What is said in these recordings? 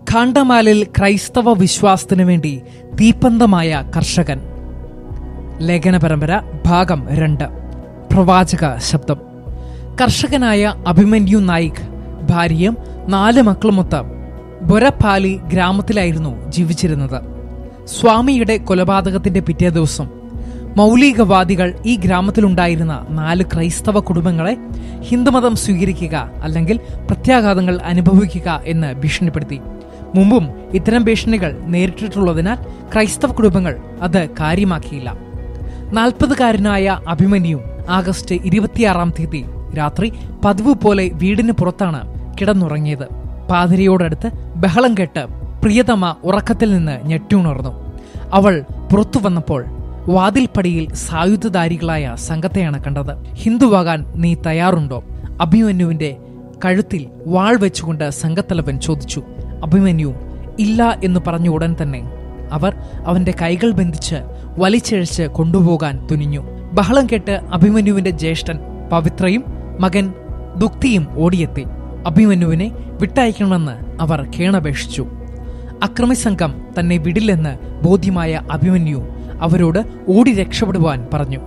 ഖാണ്ടമാലിൽ ക്രൈസ്തവ വിശ്വാസത്തിനു വേണ്ടി തീപ്പന്തമായ കർഷകൻ ലേഖന പരമ്പര ഭാഗം രണ്ട് പ്രവാചക ശബ്ദം കർഷകനായ അഭിമന്യു നായിക് ഭാര്യയും നാല് മക്കളുമൊത്ത് ബൊരപ്പാലി ഗ്രാമത്തിലായിരുന്നു ജീവിച്ചിരുന്നത് സ്വാമിയുടെ കൊലപാതകത്തിന്റെ പിറ്റേ ദിവസം മൗലികവാദികൾ ഈ ഗ്രാമത്തിലുണ്ടായിരുന്ന നാല് ക്രൈസ്തവ കുടുംബങ്ങളെ ഹിന്ദുമതം സ്വീകരിക്കുക അല്ലെങ്കിൽ പ്രത്യാഘാതങ്ങൾ അനുഭവിക്കുക എന്ന് ഭീഷണിപ്പെടുത്തി മുമ്പും ഇത്തരം ഭീഷണികൾ നേരിട്ടിട്ടുള്ളതിനാൽ ക്രൈസ്തവ കുടുംബങ്ങൾ അത് കാര്യമാക്കിയില്ല നാൽപ്പതുകാരനായ അഭിമന്യു ആഗസ്റ്റ് ഇരുപത്തിയാറാം തീയതി രാത്രി പതിവ് പോലെ വീടിന് പുറത്താണ് കിടന്നുറങ്ങിയത് പാതിരിയോടടുത്ത് ബഹളം കേട്ട് പ്രിയതമ ഉറക്കത്തിൽ നിന്ന് ഞെട്ടിയുണർന്നു അവൾ പുറത്തു വന്നപ്പോൾ വാതിൽപ്പടിയിൽ സായുധധാരികളായ സംഘത്തെയാണ് കണ്ടത് ഹിന്ദുവാകാൻ നീ തയ്യാറുണ്ടോ അഭിമന്യുവിന്റെ കഴുത്തിൽ വാൾ വെച്ചുകൊണ്ട് സംഘത്തലവൻ ചോദിച്ചു അഭിമന്യു ഇല്ല എന്ന് പറഞ്ഞ ഉടൻ തന്നെ അവർ അവന്റെ കൈകൾ ബന്ധിച്ച് വലിച്ചിഴച്ച് കൊണ്ടുപോകാൻ തുനിഞ്ഞു ബഹളം കേട്ട് അഭിമന്യുവിന്റെ ജ്യേഷ്ഠൻ പവിത്രയും മകൻ ദുക്തിയും ഓടിയെത്തി അഭിമന്യുവിനെ വിട്ടയക്കണമെന്ന് അവർ കേണപേക്ഷിച്ചു അക്രമി സംഘം തന്നെ വിടില്ലെന്ന് ബോധ്യമായ അഭിമന്യു അവരോട് ഓടി രക്ഷപ്പെടുവാൻ പറഞ്ഞു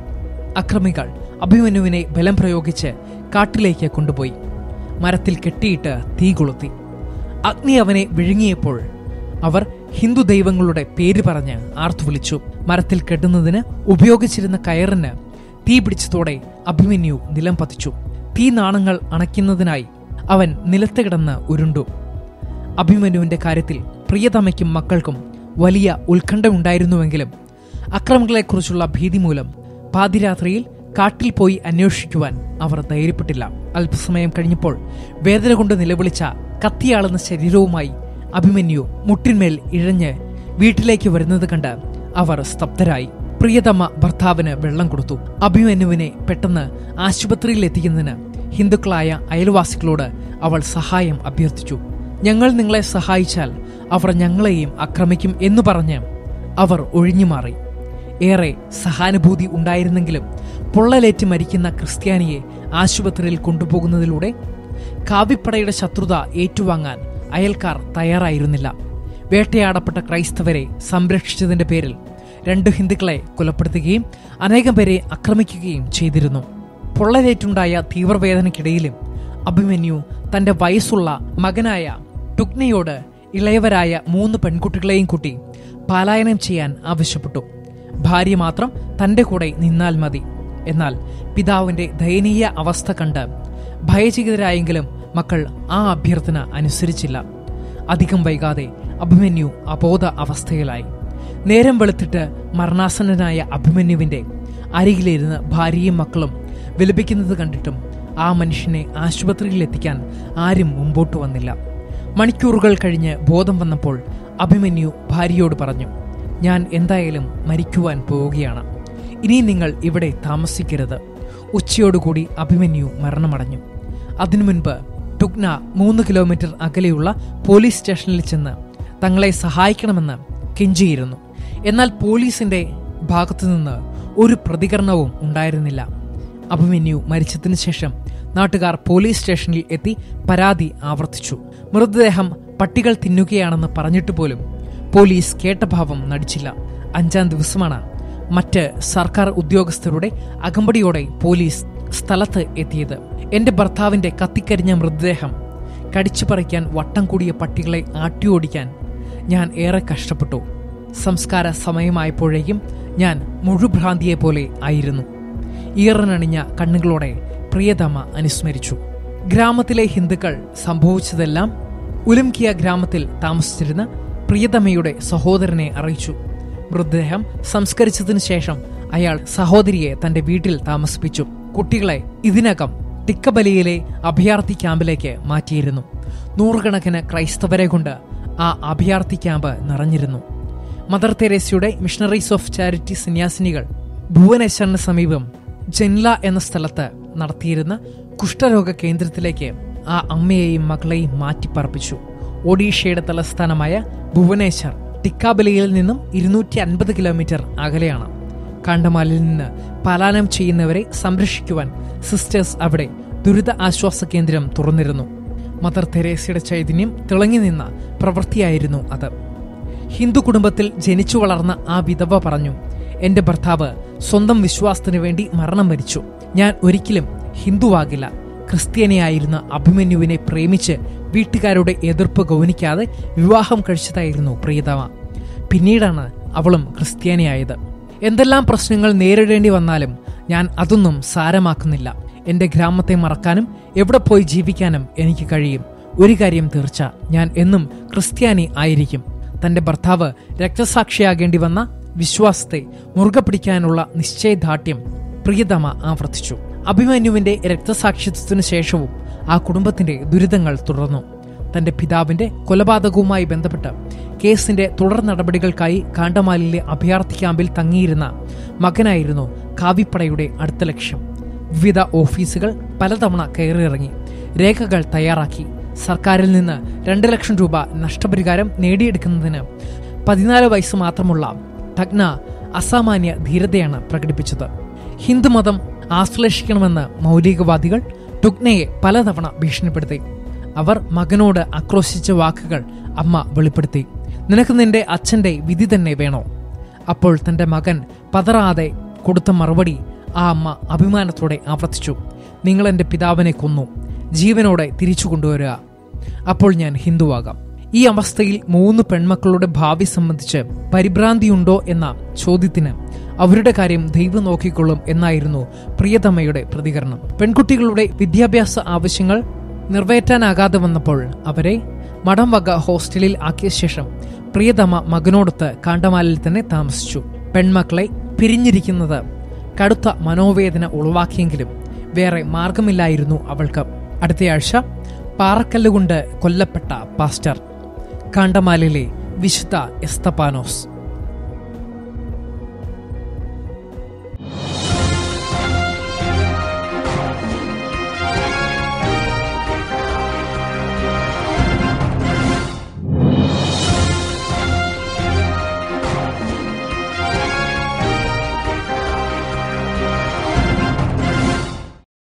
അക്രമികൾ അഭിമന്യുവിനെ ബലം പ്രയോഗിച്ച് കാട്ടിലേക്ക് കൊണ്ടുപോയി മരത്തിൽ കെട്ടിയിട്ട് തീ കൊളുത്തി അഗ്നി അവനെ വിഴുങ്ങിയപ്പോൾ അവർ ഹിന്ദു ദൈവങ്ങളുടെ പേര് പറഞ്ഞ് ആർത്തു വിളിച്ചു മരത്തിൽ കെട്ടുന്നതിന് ഉപയോഗിച്ചിരുന്ന കയറിന് തീ പിടിച്ചതോടെ അഭിമന്യു നിലം പതിച്ചു തീ നാണങ്ങൾ അണയ്ക്കുന്നതിനായി അവൻ നിലത്ത് കിടന്ന് ഉരുണ്ടു അഭിമന്യുവിന്റെ കാര്യത്തിൽ പ്രിയതമയ്ക്കും മക്കൾക്കും വലിയ ഉത്കണ്ഠയുണ്ടായിരുന്നുവെങ്കിലും അക്രമികളെക്കുറിച്ചുള്ള ഭീതി മൂലം പാതിരാത്രിയിൽ കാട്ടിൽ പോയി അന്വേഷിക്കുവാൻ അവർ ധൈര്യപ്പെട്ടില്ല അല്പസമയം കഴിഞ്ഞപ്പോൾ വേദന കൊണ്ട് നിലവിളിച്ച കത്തിയാളുന്ന ശരീരവുമായി അഭിമന്യു മുട്ടിന്മേൽ ഇഴഞ്ഞ് വീട്ടിലേക്ക് വരുന്നത് കണ്ട് അവർ സ്തബ്ധരായി പ്രിയതമ ഭർത്താവിന് വെള്ളം കൊടുത്തു അഭിമന്യുവിനെ പെട്ടെന്ന് ആശുപത്രിയിൽ എത്തിക്കുന്നതിന് ഹിന്ദുക്കളായ അയൽവാസികളോട് അവൾ സഹായം അഭ്യർത്ഥിച്ചു ഞങ്ങൾ നിങ്ങളെ സഹായിച്ചാൽ അവർ ഞങ്ങളെയും ആക്രമിക്കും എന്നു പറഞ്ഞ് അവർ ഒഴിഞ്ഞുമാറി ഏറെ സഹാനുഭൂതി ഉണ്ടായിരുന്നെങ്കിലും പൊള്ളലേറ്റ് മരിക്കുന്ന ക്രിസ്ത്യാനിയെ ആശുപത്രിയിൽ കൊണ്ടുപോകുന്നതിലൂടെ കാവിപ്പടയുടെ ശത്രുത ഏറ്റുവാങ്ങാൻ അയൽക്കാർ തയ്യാറായിരുന്നില്ല വേട്ടയാടപ്പെട്ട ക്രൈസ്തവരെ സംരക്ഷിച്ചതിന്റെ പേരിൽ രണ്ട് ഹിന്ദുക്കളെ കൊലപ്പെടുത്തുകയും അനേകം പേരെ ആക്രമിക്കുകയും ചെയ്തിരുന്നു പൊള്ളലേറ്റുണ്ടായ തീവ്രവേദനയ്ക്കിടയിലും അഭിമന്യു തന്റെ വയസ്സുള്ള മകനായ ടുഗ്നയോട് ഇളയവരായ മൂന്ന് പെൺകുട്ടികളെയും കൂട്ടി പലായനം ചെയ്യാൻ ആവശ്യപ്പെട്ടു ഭാര്യ മാത്രം തന്റെ കൂടെ നിന്നാൽ മതി എന്നാൽ പിതാവിന്റെ ദയനീയ അവസ്ഥ കണ്ട് ഭയചകിതരായെങ്കിലും മക്കൾ ആ അഭ്യർത്ഥന അനുസരിച്ചില്ല അധികം വൈകാതെ അഭിമന്യു അബോധ അവസ്ഥയിലായി നേരം വെളുത്തിട്ട് മരണാസന്നനായ അഭിമന്യുവിന്റെ അരികിലിരുന്ന് ഭാര്യയും മക്കളും വിലപിക്കുന്നത് കണ്ടിട്ടും ആ മനുഷ്യനെ ആശുപത്രിയിൽ എത്തിക്കാൻ ആരും മുമ്പോട്ട് വന്നില്ല മണിക്കൂറുകൾ കഴിഞ്ഞ് ബോധം വന്നപ്പോൾ അഭിമന്യു ഭാര്യയോട് പറഞ്ഞു ഞാൻ എന്തായാലും മരിക്കുവാൻ പോവുകയാണ് ഇനി നിങ്ങൾ ഇവിടെ താമസിക്കരുത് ഉച്ചയോടുകൂടി അഭിമന്യു മരണമടഞ്ഞു അതിനു മുൻപ് ടുഗ്ന മൂന്ന് കിലോമീറ്റർ അകലെയുള്ള പോലീസ് സ്റ്റേഷനിൽ ചെന്ന് തങ്ങളെ സഹായിക്കണമെന്ന് കെഞ്ചിയിരുന്നു എന്നാൽ പോലീസിന്റെ ഭാഗത്തുനിന്ന് ഒരു പ്രതികരണവും ഉണ്ടായിരുന്നില്ല അഭിമന്യു മരിച്ചതിനു ശേഷം നാട്ടുകാർ പോലീസ് സ്റ്റേഷനിൽ എത്തി പരാതി ആവർത്തിച്ചു മൃതദേഹം പട്ടികൾ തിന്നുകയാണെന്ന് പറഞ്ഞിട്ട് പോലും പോലീസ് കേട്ട ഭാവം നടിച്ചില്ല അഞ്ചാം ദിവസമാണ് മറ്റ് സർക്കാർ ഉദ്യോഗസ്ഥരുടെ അകമ്പടിയോടെ പോലീസ് സ്ഥലത്ത് എത്തിയത് എന്റെ ഭർത്താവിന്റെ കത്തിക്കരിഞ്ഞ മൃതദേഹം കടിച്ചു പറിക്കാൻ വട്ടം കൂടിയ പട്ടികളെ ആട്ടിയോടിക്കാൻ ഞാൻ ഏറെ കഷ്ടപ്പെട്ടു സംസ്കാര സമയമായപ്പോഴേക്കും ഞാൻ മുഴുഭ്രാന്തിയെ പോലെ ആയിരുന്നു ഈറനണിഞ്ഞ കണ്ണുകളോടെ പ്രിയതമ അനുസ്മരിച്ചു ഗ്രാമത്തിലെ ഹിന്ദുക്കൾ സംഭവിച്ചതെല്ലാം ഉലുംകിയ ഗ്രാമത്തിൽ താമസിച്ചിരുന്ന പ്രിയതമയുടെ സഹോദരനെ അറിയിച്ചു മൃതദേഹം സംസ്കരിച്ചതിനു ശേഷം അയാൾ സഹോദരിയെ തന്റെ വീട്ടിൽ താമസിപ്പിച്ചു കുട്ടികളെ ഇതിനകം തിക്കബലിയിലെ അഭയാർത്ഥി ക്യാമ്പിലേക്ക് മാറ്റിയിരുന്നു നൂറുകണക്കിന് ക്രൈസ്തവരെ കൊണ്ട് ആ അഭയാർത്ഥി ക്യാമ്പ് നിറഞ്ഞിരുന്നു മദർ തെരേസയുടെ മിഷണറീസ് ഓഫ് ചാരിറ്റി സന്യാസിനികൾ ഭുവനേശ്വറിന് സമീപം ജൻല എന്ന സ്ഥലത്ത് നടത്തിയിരുന്ന കുഷ്ഠരോഗ കേന്ദ്രത്തിലേക്ക് ആ അമ്മയെയും മകളെയും മാറ്റിപ്പാർപ്പിച്ചു ഒഡീഷയുടെ തലസ്ഥാനമായ ഭുവനേശ്വർ ടിക്കാബലിയിൽ നിന്നും ഇരുന്നൂറ്റി അൻപത് കിലോമീറ്റർ അകലെയാണ് കാണ്ടമാലിൽ നിന്ന് പലായനം ചെയ്യുന്നവരെ സംരക്ഷിക്കുവാൻ സിസ്റ്റേഴ്സ് അവിടെ ദുരിത ആശ്വാസ കേന്ദ്രം തുറന്നിരുന്നു മദർ തെരേസയുടെ ചൈതന്യം തിളങ്ങി നിന്ന പ്രവൃത്തിയായിരുന്നു അത് ഹിന്ദു കുടുംബത്തിൽ ജനിച്ചു വളർന്ന ആ വിധവ പറഞ്ഞു എന്റെ ഭർത്താവ് സ്വന്തം വിശ്വാസത്തിനു വേണ്ടി മരണം വരിച്ചു ഞാൻ ഒരിക്കലും ഹിന്ദുവാകില്ല ക്രിസ്ത്യാനിയായിരുന്ന അഭിമന്യുവിനെ പ്രേമിച്ച് വീട്ടുകാരുടെ എതിർപ്പ് ഗൗനിക്കാതെ വിവാഹം കഴിച്ചതായിരുന്നു പ്രിയതമ പിന്നീടാണ് അവളും ക്രിസ്ത്യാനിയായത് എന്തെല്ലാം പ്രശ്നങ്ങൾ നേരിടേണ്ടി വന്നാലും ഞാൻ അതൊന്നും സാരമാക്കുന്നില്ല എന്റെ ഗ്രാമത്തെ മറക്കാനും എവിടെ പോയി ജീവിക്കാനും എനിക്ക് കഴിയും ഒരു കാര്യം തീർച്ച ഞാൻ എന്നും ക്രിസ്ത്യാനി ആയിരിക്കും തന്റെ ഭർത്താവ് രക്തസാക്ഷിയാകേണ്ടി വന്ന വിശ്വാസത്തെ മുറുകെ പിടിക്കാനുള്ള നിശ്ചയദാർഢ്യം പ്രിയതമ ആവർത്തിച്ചു അഭിമന്യുവിന്റെ രക്തസാക്ഷിത്വത്തിനു ശേഷവും ആ കുടുംബത്തിന്റെ ദുരിതങ്ങൾ തുടർന്നു തന്റെ പിതാവിന്റെ കൊലപാതകവുമായി ബന്ധപ്പെട്ട് കേസിന്റെ തുടർ നടപടികൾക്കായി കാണ്ടമാലിലെ അഭയാർത്ഥി ക്യാമ്പിൽ തങ്ങിയിരുന്ന മകനായിരുന്നു കാവിപ്പടയുടെ അടുത്ത ലക്ഷ്യം വിവിധ ഓഫീസുകൾ പലതവണ കയറിയിറങ്ങി രേഖകൾ തയ്യാറാക്കി സർക്കാരിൽ നിന്ന് രണ്ട് ലക്ഷം രൂപ നഷ്ടപരിഹാരം നേടിയെടുക്കുന്നതിന് പതിനാല് വയസ്സ് മാത്രമുള്ള തഗ്ന അസാമാന്യ ധീരതയാണ് പ്രകടിപ്പിച്ചത് ഹിന്ദുമതം ആശ്ലേഷിക്കണമെന്ന് മൗലികവാദികൾ ടുഗ്നയെ പലതവണ ഭീഷണിപ്പെടുത്തി അവർ മകനോട് ആക്രോശിച്ച വാക്കുകൾ അമ്മ വെളിപ്പെടുത്തി നിനക്ക് നിന്റെ അച്ഛന്റെ വിധി തന്നെ വേണോ അപ്പോൾ തന്റെ മകൻ പതറാതെ കൊടുത്ത മറുപടി ആ അമ്മ അഭിമാനത്തോടെ ആവർത്തിച്ചു നിങ്ങൾ എന്റെ പിതാവിനെ കൊന്നു ജീവനോടെ തിരിച്ചു കൊണ്ടുവരിക അപ്പോൾ ഞാൻ ഹിന്ദുവാകാം ഈ അവസ്ഥയിൽ മൂന്ന് പെൺമക്കളുടെ ഭാവി സംബന്ധിച്ച് പരിഭ്രാന്തിയുണ്ടോ എന്ന ചോദ്യത്തിന് അവരുടെ കാര്യം ദൈവം നോക്കിക്കൊള്ളും എന്നായിരുന്നു പ്രിയതമ്മയുടെ പ്രതികരണം പെൺകുട്ടികളുടെ വിദ്യാഭ്യാസ ആവശ്യങ്ങൾ നിറവേറ്റാനാകാതെ വന്നപ്പോൾ അവരെ മഠം വക ഹോസ്റ്റലിൽ ആക്കിയ ശേഷം പ്രിയതമ്മ മകനോടൊത്ത് കാണ്ടമാലിൽ തന്നെ താമസിച്ചു പെൺമക്കളെ പിരിഞ്ഞിരിക്കുന്നത് കടുത്ത മനോവേദന ഉളവാക്കിയെങ്കിലും വേറെ മാർഗമില്ലായിരുന്നു അവൾക്ക് അടുത്തയാഴ്ച പാറക്കല്ലുകൊണ്ട് കൊല്ലപ്പെട്ട പാസ്റ്റർ കാണ്ടമാലിലെ വിശുദ്ധ എസ്തപാനോസ്